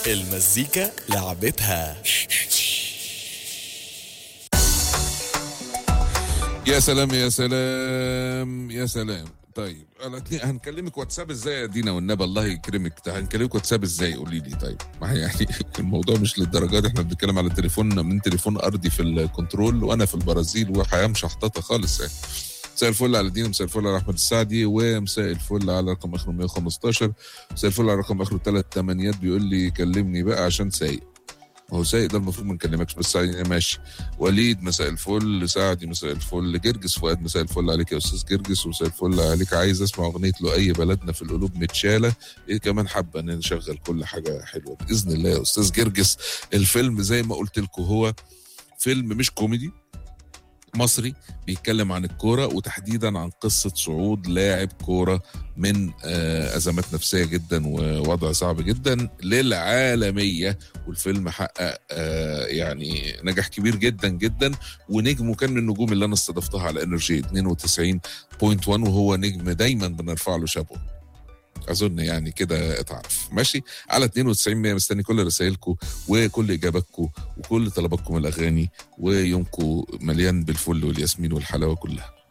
المزيكا لعبتها يا سلام يا سلام يا سلام طيب قالت لي هنكلمك واتساب ازاي يا دينا والنبي الله يكرمك ده هنكلمك واتساب ازاي قولي لي طيب ما هي يعني الموضوع مش للدرجه دي احنا بنتكلم على تليفون من تليفون ارضي في الكنترول وانا في البرازيل وحياه مشحططه خالص يعني مساء الفل على دينا مساء الفل على احمد السعدي ومساء الفل على رقم اخره 115 مساء الفل على رقم اخره ثلاث ثمانيات بيقول لي كلمني بقى عشان سايق ما هو سايق ده المفروض ما نكلمكش بس يعني ماشي وليد مساء الفل سعدي مساء الفل جرجس فؤاد مساء الفل عليك يا استاذ جرجس ومساء الفل عليك عايز اسمع اغنيه لؤي بلدنا في القلوب متشاله ايه كمان حابه ان نشغل كل حاجه حلوه باذن الله يا استاذ جرجس الفيلم زي ما قلت لكم هو فيلم مش كوميدي مصري بيتكلم عن الكوره وتحديدا عن قصه صعود لاعب كوره من آه، ازمات نفسيه جدا ووضع صعب جدا للعالميه والفيلم حقق آه، يعني نجاح كبير جدا جدا ونجمه كان من النجوم اللي انا استضفتها على انرجي 92.1 وهو نجم دايما بنرفع له شابو اظن يعني كده اتعرف ماشي على 92 100 مستني كل رسائلكم وكل اجاباتكم وكل طلباتكم الاغاني ويومكم مليان بالفل والياسمين والحلاوه كلها